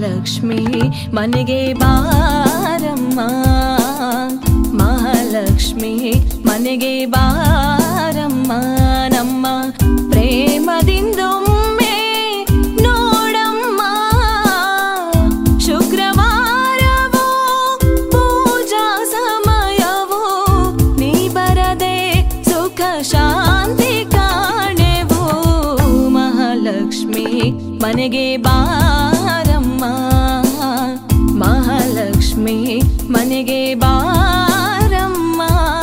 ಮಹಾಲಕ್ಷ್ಮಿ ಮನೆಗೆ ಬಾರಮ್ಮ ಮಹಾಲಕ್ಷ್ಮಿ ಮನೆಗೆ ಬಾರಮ್ಮ ನಮ್ಮ ಪ್ರೇಮದಿಂದೊಮ್ಮೆ ನೋಡಮ್ಮ ಶುಕ್ರವಾರವೋ ಪೂಜಾ ಸಮಯವೋ ನೀ ಬರದೆ ಸುಖ ಶಾಂತಿ ಕಾಣೆವು ಮಹಾಲಕ್ಷ್ಮಿ ಮನೆಗೆ ಬಾರಮ್ಮ ಮಹಾಲಕ್ಷ್ಮಿ ಮನೆಗೆ ಬಾರಮ್ಮ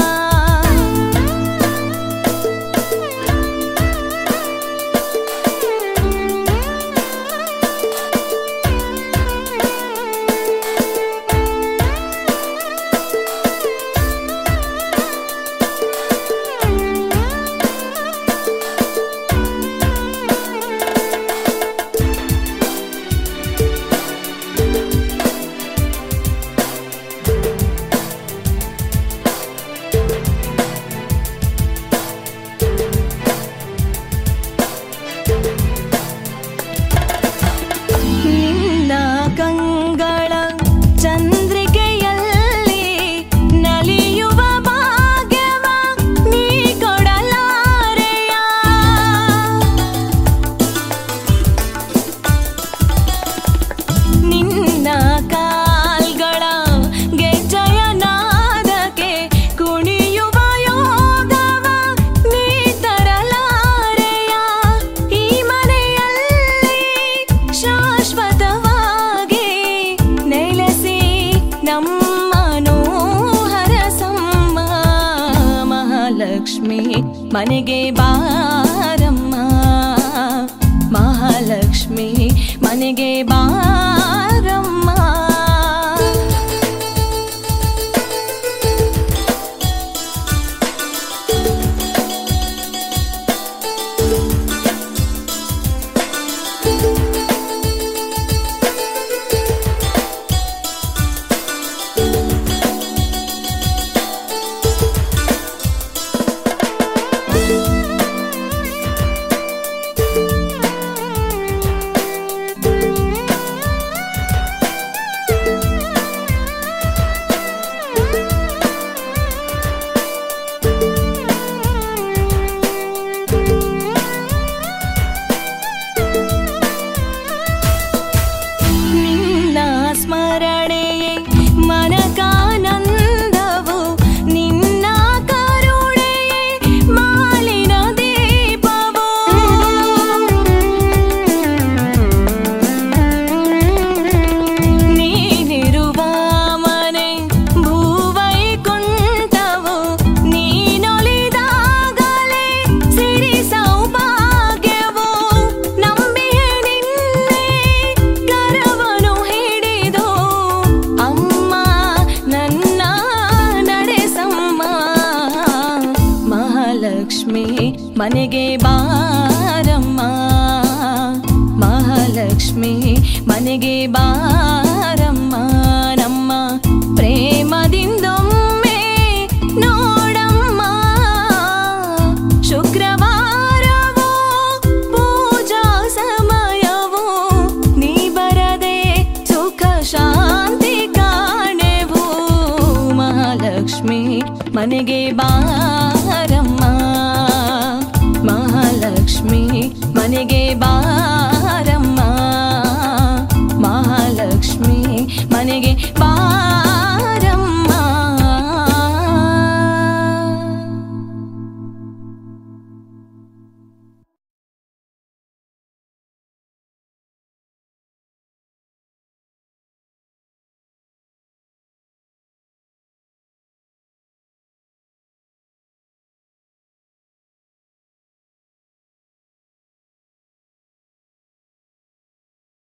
ನಿನ್ನ ಕಂಗಳ ಚಂದ್ರಿಕೆಯಲ್ಲಿ ನಲಿಯುವ ಭಾಗ್ಯವ ನೀ ಕೊಡಲಾರೆಯ ನಿನ್ನ ಕಾಲ್ಗಳ ಗೆಜ್ಜೆಯ ನಾದಕ್ಕೆ ಕುಣಿಯುವ ಯೋಗವ ನೀ ತರಲಾರೆಯ ಈ ಮನೆಯಲ್ಲಿ ಶಾಶ್ವತವಾಗಿ ನೆಲೆಸಿ ನಮ್ಮನು ಹರಸಮ್ಮ ಮಹಾಲಕ್ಷ್ಮಿ ಮನೆಗೆ ಬಾರಮ್ಮ ಮಹಾಲಕ್ಷ್ಮಿ ಮನೆಗೆ ಬಾರಮ್ಮ ನಿನ್ನ ಸ್ಮರಣೆಯೇ ಮನಕಾನಂದವು ನಿನ್ನ ಕರುಣೆಯೇ ಮಾಲಿನ ದೀಪವು ನೀನಿರುವ ಮನೆ ಭೂವೈಕುಂಠವು ನೀನೊಲಿದಾಗಲೇ ಸಿರಿ ಸೌಭಾಗ್ಯವು ನಂಬಿಯೇ ನಿನ್ನೆ ಕರವನು ಹಿಡಿದು ಅಮ್ಮ ನನ್ನ ನಡೆಸಮ್ಮ ಮಹಾಲಕ್ಷ್ಮಿ ಮನೆಗೆ ಬಾರಮ್ಮ ಮಹಾಲಕ್ಷ್ಮಿ ಮನೆಗೆ ಬಾರಮ್ಮ ನಮ್ಮ ಪ್ರೇಮದಿಂದೊಮ್ಮೆ ನೋಡಮ್ಮ ಶುಕ್ರವಾರವೋ ಪೂಜಾ ಸಮಯವೋ ನೀ ಬರದೆ ಸುಖ ಶಾಂತಿ ಕಾಣೆವು ಮಹಾಲಕ್ಷ್ಮಿ ಮನೆಗೆ ಬಾರಮ್ಮ ಮಹಾಲಕ್ಷ್ಮಿ ಮನೆಗೆ ಬಾರಮ್ಮ